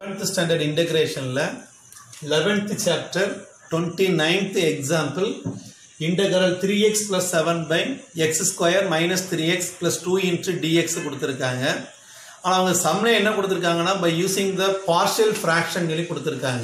eleventh standard இன்டகிரேஷனில் eleventh chapter twenty ninth example integral three x plus seven by x square minus three x plus two into dx கொடுத்துருக்காங்க ஆனால் அவங்க சம்மில் என்ன கொடுத்துருக்காங்கன்னா by using the partial fraction சொல்லி கொடுத்துருக்காங்க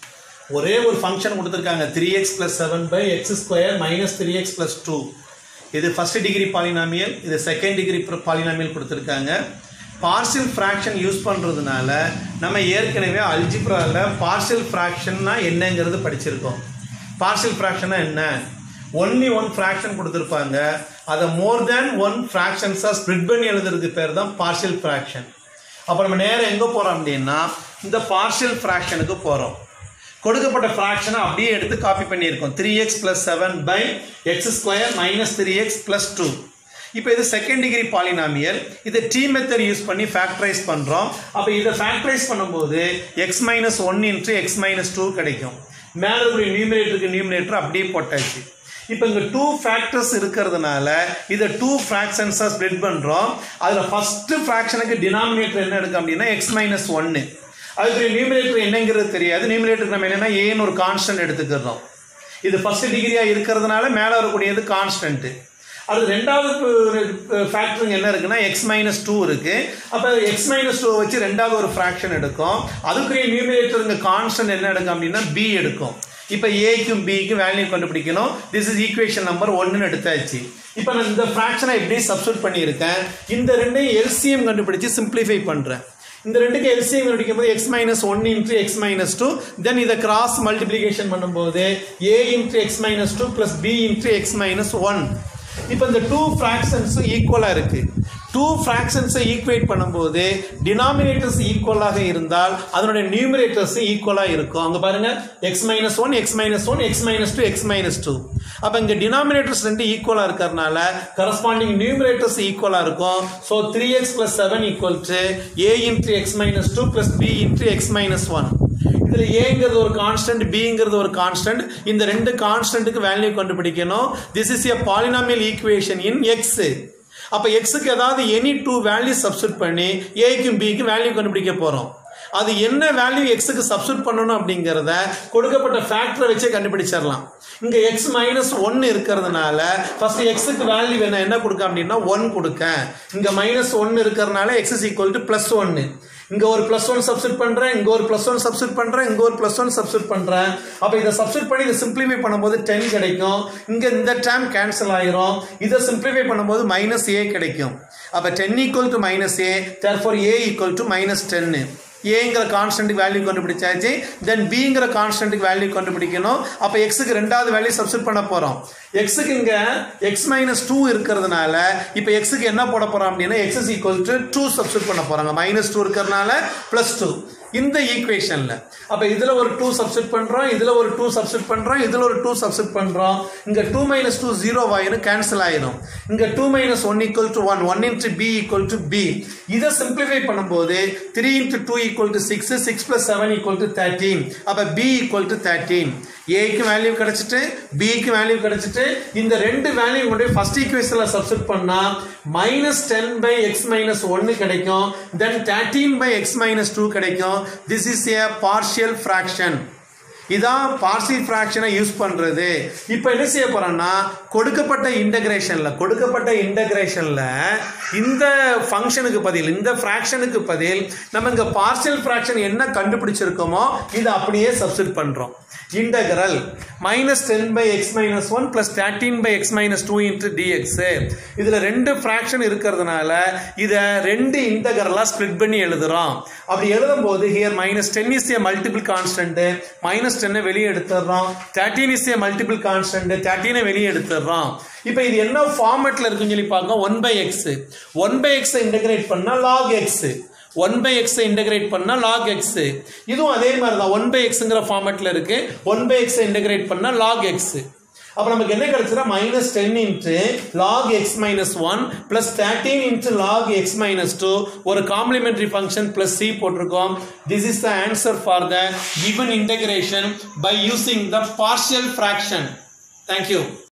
ஒரே ஒரு ஃபங்க்ஷன் கொடுத்துருக்காங்க three x plus seven by x square minus three x plus two இது ஃபர்ஸ்ட் டிகிரி பாலினாமியல் இது செகண்ட் டிகிரி பாலினாமியல் கொடுத்துருக்காங்க பார்ஷியல் ஃப்ராக்ஷன் யூஸ் பண்ணுறதுனால நம்ம ஏற்கனவே அல்ஜிப்ராவில் பார்ஷியல் ஃப்ராக்ஷன்னா என்னங்கிறது படிச்சிருக்கோம் பார்ஷியல் ஃப்ராக்ஷனா என்ன ஒன்லி ஒன் ஃப்ராக்ஷன் கொடுத்துருப்பாங்க அதை மோர் தேன் ஒன் ஃப்ராக்ஷன்ஸாக ஸ்ப்ளிட் பண்ணி எழுதுறதுக்கு பேர் தான் பார்ஷியல் ஃப்ராக்ஷன் அப்போ நம்ம நேரம் எங்கே போகிறோம் அப்படின்னா இந்த பார்ஷியல் ஃப்ராக்ஷனுக்கு போகிறோம் கொடுக்கப்பட்ட ஃப்ராக்ஷனை அப்படியே எடுத்து காப்பி பண்ணியிருக்கோம் three x plus seven by x square minus three x plus two இப்போ இது செகண்ட் டிகிரி பாலினாமியல் இதை டி மெத்தட் யூஸ் பண்ணி ஃபேக்டரைஸ் பண்ணுறோம் அப்போ இதை ஃபேக்டரைஸ் பண்ணும்போது x minus one into x minus two கிடைக்கும் மேலே இருக்கிற நியூமினேட்டருக்கு நியூமினேட்டர் அப்படியே போட்டாச்சு இப்போ இங்கே டூ ஃபேக்டர்ஸ் இருக்கிறதுனால இதை டூ ஃப்ராக்ஷன்ஸாக ஸ்ப்ளிட் பண்ணுறோம் அதில் ஃபஸ்ட்டு ஃப்ராக்ஷனுக்கு டினாமினேட்டர் என்ன எடுக்கும் அப்படின்னா எக்ஸ் மைனஸ் ஒன்று அதுக்கு நியூமினேட்டர் என்னங்கிறது தெரியாது நியூமினேட்டருக்கு நம்ம என்னென்னா ஏன்னு ஒரு கான்ஸ்டன்ட் எடுத்துக்கிறோம் இது ஃபஸ்ட் டிகிரியாக இருக்கிறதுனால மேலே வரக்கூடியது கான்ஸ்டன்ட்டு அது ரெண்டாவது ஃபேக்டருங்க என்ன இருக்குன்னா எக்ஸ் மைனஸ் டூ இருக்குது அப்போ எக்ஸ் மைனஸ் டூ வச்சு ரெண்டாவது ஒரு ஃப்ராக்ஷன் எடுக்கும் அதுக்குரிய நியூமினேட்டருங்க கான்ஸ்டன்ட் என்ன எடுக்கும் அப்படின்னா பி எடுக்கும் இப்போ ஏக்கும் பிக்கும் வேல்யூ கண்டுபிடிக்கணும் திஸ் இஸ் ஈக்குவேஷன் நம்பர் ஒன்றுன்னு எடுத்தாச்சு இப்போ நான் இந்த ஃப்ராக்ஷனை எப்படி சப்ஸ்டியூட் பண்ணியிருக்கேன் இந்த ரெண்டையும் எல்சிஎம் கண்டுபிடிச்சு சிம்பிளிஃபை பண்ணுறேன் இந்த ரெண்டுக்கு எல்சிஎம் கண்டுபிடிக்கும் போது x minus one into x minus two then இதை கிராஸ் மல்டிப்ளிகேஷன் பண்ணும்போது A into x minus two plus B into x minus one இப்போ இந்த டூ ஃப்ராக்ஷன்ஸும் ஈக்குவலாக இருக்குது டூ ஃப்ராக்ஷன்ஸை ஈக்குவேட் பண்ணும்போது டினாமினேட்டர்ஸ் ஈக்குவலாக இருந்தால் அதனுடைய நியூமினேட்டர்ஸ் ஈக்குவலாக இருக்கும் அங்கே பாருங்க x minus one x minus one x minus two x minus two அப்போ இங்கே டினாமினேட்டர்ஸ் ரெண்டு ஈக்குவலாக இருக்கிறதுனால கரஸ்பாண்டிங் நியூமினேட்டர்ஸ் ஈக்குவலாக இருக்கும் so three x plus seven equal to A into x minus two plus B into x minus one இதில் ஏங்கிறது ஒரு கான்ஸ்டன்ட் பிங்கிறது ஒரு கான்ஸ்டன்ட் இந்த ரெண்டு கான்ஸ்டன்ட்டுக்கு வேல்யூ கண்டுபிடிக்கணும் this is a polynomial equation in x அப்போ எக்ஸுக்கு ஏதாவது எனி டூ வேல்யூ சப்ஸ்டியூட் பண்ணி ஏக்கும் பிக்கும் வேல்யூ கண்டுபிடிக்க போகிறோம் அது என்ன வேல்யூ எக்ஸுக்கு சப்ஸ்டியூட் பண்ணணும் அப்படிங்கிறத கொடுக்கப்பட்ட ஃபேக்டரை வச்சே கண்டுபிடிச்சிடலாம் இங்கே எக்ஸ் மைனஸ் ஒன்று இருக்கிறதுனால ஃபர்ஸ்ட் எக்ஸுக்கு வேல்யூ வேணும் என்ன கொடுக்க அப்படின்னா ஒன் கொடுக்க இங்கே மைனஸ் ஒன்று இருக்கிறதுனால x is equal to plus ஒன்று இங்கே ஒரு ப்ளஸ் ஒன் சப்ஸ்டியூட் பண்ணுறேன் இங்கே ஒரு ப்ளஸ் ஒன் சப்ஸ்டியூட் பண்ணுறேன் இங்கே ஒரு ப்ளஸ் ஒன் சப்ஸ்டியூட் பண்ணுறேன் அப்போ இதை சப்ஸ்டியூட் பண்ணி இதை சிம்பிளிஃபை பண்ணும்போது டென் கிடைக்கும் இங்கே இந்த டேம் கேன்சல் ஆயிரும் இதை சிம்பிளிஃபை பண்ணும்போது மைனஸ் ஏ கிடைக்கும் அப்போ ten equal to minus A therefore A equal to minus டென்னு ஏங்கிற கான்ஸ்டன்ட்டுக்கு வேல்யூ கண்டுபிடிச்சாச்சு தென் பிங்கிற கான்ஸ்டன்ட்டுக்கு வேல்யூ கண்டுபிடிக்கணும் அப்போ எக்ஸுக்கு ரெண்டாவது வேல்யூ சப்ஸ்டியூட் பண்ண போகிறோம் எக்ஸுக்கு இங்கே எக்ஸ் மைனஸ் டூ இருக்கிறதுனால இப்போ எக்ஸுக்கு என்ன போட போகிறோம் அப்படின்னா X is equal to two substitute பண்ண போகிறாங்க மைனஸ் டூ இருக்கிறதுனால ப்ளஸ் டூ இந்த ஈக்குவேஷனில் அப்போ இதில் ஒரு டூ சப்ஸ்டியூட் பண்ணுறோம் இதில் ஒரு டூ சப்ஸ்டியூட் பண்ணுறோம் இதில் ஒரு டூ சப்ஸ்டியூட் பண்ணுறோம் இங்கே டூ மைனஸ் டூ ஜீரோ ஆயிரும் கேன்சல் ஆயிரும் இங்கே two minus one equal to one one into B equal to B இதை சிம்பிளிஃபை பண்ணும்போது three into two equal to six six plus seven equal to thirteen அப்போ B equal to thirteen ஏக்கு value கிடைச்சிட்டு பிக்கு value கிடைச்சிட்டு இந்த ரெண்டு value கொண்டு ஃபர்ஸ்ட் ஈக்குவேஷனில் சப்ஸ்டியூட் பண்ணால் minus ten by X minus ஒன்று கிடைக்கும் then thirteen by X minus two கிடைக்கும் this is a partial fraction இதான் பார்சியல் ஃப்ராக்ஷனை யூஸ் பண்ணுறது இப்போ என்ன செய்ய போகிறோன்னா கொடுக்கப்பட்ட இன்டகிரேஷனில் கொடுக்கப்பட்ட இன்டகிரேஷனில் இந்த ஃபங்க்ஷனுக்கு பதில் இந்த ஃப்ராக்ஷனுக்கு பதில் நம்ம இங்கே பார்சியல் ஃப்ராக்ஷன் என்ன கண்டுபிடிச்சிருக்கோமோ இதை அப்படியே சப்ஸ்டிட் பண்ணுறோம் integral minus ten by X minus one plus thirteen by X minus two into dx இதில் ரெண்டு ஃப்ராக்ஷன் இருக்கிறதுனால இதை ரெண்டு இன்டகரலாக ஸ்ப்ளிட் பண்ணி எழுதுகிறோம் அப்படி எழுதும்போது here minus ten is a multiple constant minus டென்னை வெளியே எடுத்துடுறோம் thirteen is a multiple constant தேர்ட்டீனை வெளியே எடுத்துடுறோம் இப்போ இது என்ன ஃபார்மேட்டில் இருக்குன்னு சொல்லி பார்க்க one by X one by எக்ஸை இன்டகிரேட் பண்ணால் லாக் எக்ஸ் ஒன் பை எக்ஸை இன்டகிரேட் பண்ணால் லாக் எக்ஸ் இதுவும் அதே மாதிரி தான் ஒன் பை எக்ஸுங்கிற ஃபார்மேட்டில் இருக்கு ஒன் பை எக்ஸை இன்டகிரேட் பண்ணால் லாக் எக்ஸ் அப்போ நமக்கு என்ன கிடைச்சா minus ten into log X minus one plus thirteen into log X minus two ஒரு காம்ப்ளிமெண்டரி ஃபங்க்ஷன் பிளஸ் சி போட்டிருக்கோம் this is the answer for the given integration by using the partial fraction thank you